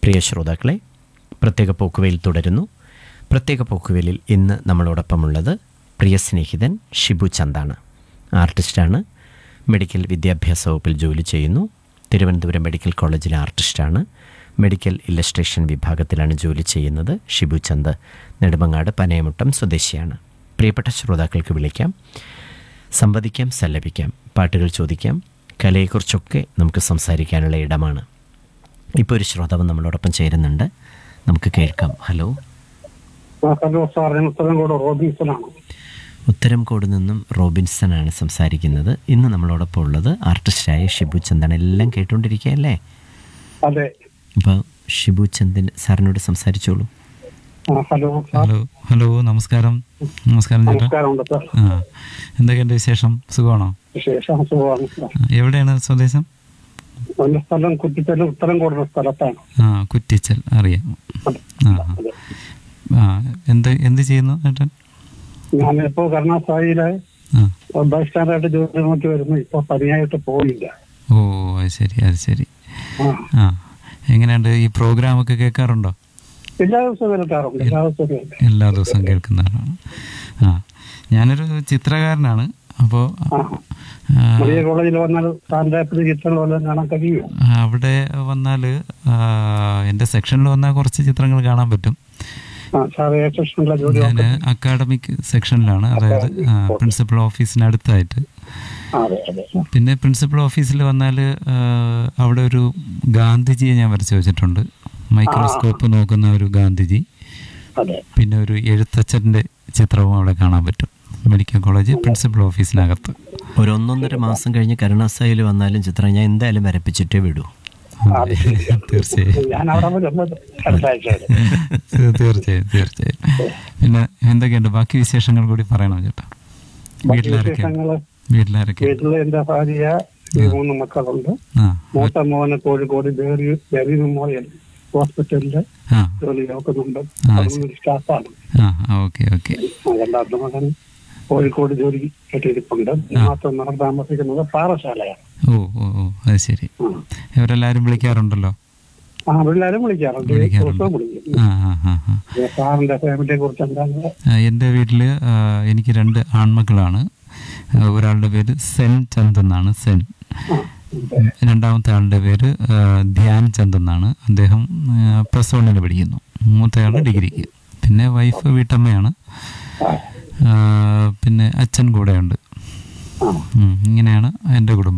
പ്രിയ ശ്രോതാക്കളെ പ്രത്യേക പോക്കുവെയിൽ തുടരുന്നു പ്രത്യേക പോക്കുവെയിലിൽ ഇന്ന് നമ്മളോടൊപ്പമുള്ളത് പ്രിയ സ്നേഹിതൻ ഷിബു ചന്ദാണ് ആർട്ടിസ്റ്റാണ് മെഡിക്കൽ വിദ്യാഭ്യാസ വകുപ്പിൽ ജോലി ചെയ്യുന്നു തിരുവനന്തപുരം മെഡിക്കൽ കോളേജിലെ ആർട്ടിസ്റ്റാണ് മെഡിക്കൽ ഇല്ലസ്ട്രേഷൻ വിഭാഗത്തിലാണ് ജോലി ചെയ്യുന്നത് ഷിബു ചന്ദ് നെടുമങ്ങാട് പനയമുട്ടം സ്വദേശിയാണ് പ്രിയപ്പെട്ട ശ്രോതാക്കൾക്ക് വിളിക്കാം സംവദിക്കാം സല്ലപിക്കാം പാട്ടുകൾ ചോദിക്കാം കലയെക്കുറിച്ചൊക്കെ നമുക്ക് സംസാരിക്കാനുള്ള ഇടമാണ് ഇപ്പോൾ ഒരു ശ്രോതാവ് നമ്മളോടൊപ്പം ചേരുന്നുണ്ട് നമുക്ക് കേൾക്കാം ഹലോ ആ, ഹലോ സാർ ഞാൻ ഉത്തരംകോട് റോബിൻസനാണ് ഉത്തരംകോട് നിന്നും റോബിൻസൺ ആണ് സംസാരിക്കുന്നത് ഇന്ന് നമ്മളോടൊപ്പം ഉള്ളത് ആർട്ടിസ്റ്റായ ഷിബു ചന്ദാണ് എല്ലാം കേട്ടുകൊണ്ടിരിക്കുകയല്ലേ അതെ അപ്പോൾ ഷിബു ചന്ദൻ സാറിനോട് സംസാരിച്ചോളൂ ആ, ഹലോ സാർ ഹലോ ഹലോ നമസ്കാരം നമസ്കാരം ചേട്ടാ നമസ്കാരമുണ്ട് സാർ ആ എന്തൊക്കെയുണ്ട് വിശേഷം സുഖമാണോ വിശേഷം സുഖമാണ് സാർ ആ, എവിടെയാണ് സ്വദേശം എന്റെ സ്ഥലം കുറ്റിച്ചല് ഉത്തരംകോട് എന്ന സ്ഥലത്താണ് ആ കുറ്റിച്ചൽ അറിയാം അതെ. ആ ആ. അതെ. ആ എന്ത് എന്ത് ചെയ്യുന്നു ചേട്ടൻ ഞാനിപ്പോ കരുണാസായിലെ ആ ബസ് സ്റ്റാൻഡായിട്ട് ജോലി നോക്കി വരുന്നു ഇപ്പൊ പനിയായിട്ട് പോയില്ല ഓ അത് ശരി അത് ശരി ആ ആ എങ്ങനെയുണ്ട് ഈ പ്രോഗ്രാമൊക്കെ കേൾക്കാറുണ്ടോ എല്ലാ ദിവസവും കേൾക്കാറുണ്ട് എല്ലാ ദിവസവും കേൾക്കാം. എല്ലാ ദിവസവും കേൾക്കുന്നതാണ് ആ ഞാനൊരു ചിത്രകാരനാണ് അപ്പോൾ ആ മെഡിക്കൽ കോളേജിൽ വന്നാൽ സാറിന്റെ ചിത്രങ്ങൾ വല്ലതും കാണാൻ കഴിയുമോ അവിടെ വന്നാൽ എൻ്റെ സെക്ഷനിൽ വന്നാൽ കുറച്ച് ചിത്രങ്ങൾ കാണാൻ പറ്റും ആ സാർ ഏ സെക്ഷനിലെ ജോലി ഞാൻ നോക്കുന്നത് അക്കാഡമിക് സെക്ഷനിലാണ് അതായത് പ്രിൻസിപ്പൽ ഓഫീസിനടുത്തായിട്ട് അതെ അതെ പിന്നെ പ്രിൻസിപ്പൽ ഓഫീസിൽ വന്നാൽ അവിടെ ഒരു ഗാന്ധിജിയെ ഞാൻ വരച്ചു വെച്ചിട്ടുണ്ട് മൈക്രോസ്കോപ്പ് നോക്കുന്ന ഒരു ഗാന്ധിജി അതെ പിന്നെ ഒരു എഴുത്തച്ഛൻ്റെ ചിത്രവും അവിടെ കാണാൻ പറ്റും മെഡിക്കൽ കോളേജ് പ്രിൻസിപ്പൽ ഓഫീസിനകത്ത് ഒരു ഒന്നൊന്നര മാസം കഴിഞ്ഞ് കരുണാസായിൽ വന്നാലും ചിത്രം ഞാൻ എന്തായാലും വരപ്പിച്ചിട്ടേ വിടൂ അത് ശരിയാണ്. തീർച്ചയായും ഞാൻ അവിടെ വരുന്നത് അടുത്ത ആഴ്ച വരെ. തീർച്ചയായും തീർച്ചയായും പിന്നെ എന്തൊക്കെയുണ്ട് ബാക്കി വിശേഷങ്ങൾ കൂടി പറയണം ചേട്ടാ ബാക്കി വീട്ടിലാരൊക്കെ വിശേഷങ്ങള് വീട്ടിലാരൊക്കെ വീട്ടില് എന്റെ ഭാര്യ ഈ മൂന്ന് മക്കളുണ്ട് ആ മൂത്ത മോന് കോഴിക്കോട് ബേറി ബേറി മെമ്മോറിയൽ ഹോസ്പിറ്റലില് ആ ജോലി നോക്കുന്നുണ്ട് ആ, അതൊരു സ്റ്റാഫാണ് ആ ഓക്കെ ഓക്കെ ആ, രണ്ടാമത്തെ മകൻ കോഴിക്കോട് ജോലി കിട്ടിയിരിപ്പുണ്ട് മാത്രം നടന്ന് താമസിക്കുന്നത് പാറശാലയാണ് ഓ ഓ ഓ അത് ശരി ആ. ഇവരെല്ലാരും വിളിക്കാറുണ്ടല്ലോ ആ പിള്ളേരും വിളിക്കാറുണ്ട് വിളിക്കാറുണ്ട്. ദിവസവും വിളിക്കും ആ ആ ആ ആ ഏ, സാറിന്റെ ഫാമിലിയെ കുറിച്ച് എന്താണ് ആ, എൻ്റെ വീട്ടിൽ എനിക്ക് രണ്ട് ആൺമക്കളാണ് ആ, ഒരാളുടെ പേര് സെൻ ചന്ദ് എന്നാണ് സെൻ ആ, രണ്ടാമത്തെ ആളുടെ പേര് ആ, ധ്യാൻ ചന്ദ് എന്നാണ് അദ്ദേഹം പ്ലസ് വണ്ണിന് പഠിക്കുന്നു മൂത്തയാൾ ഡിഗ്രിക്ക് പിന്നെ വൈഫ് വീട്ടമ്മയാണ് ആ, ആ, പിന്നെ അച്ഛൻ കൂടെയുണ്ട് ആ. ഉം, ഇങ്ങനെയാണ് എൻ്റെ കുടുംബം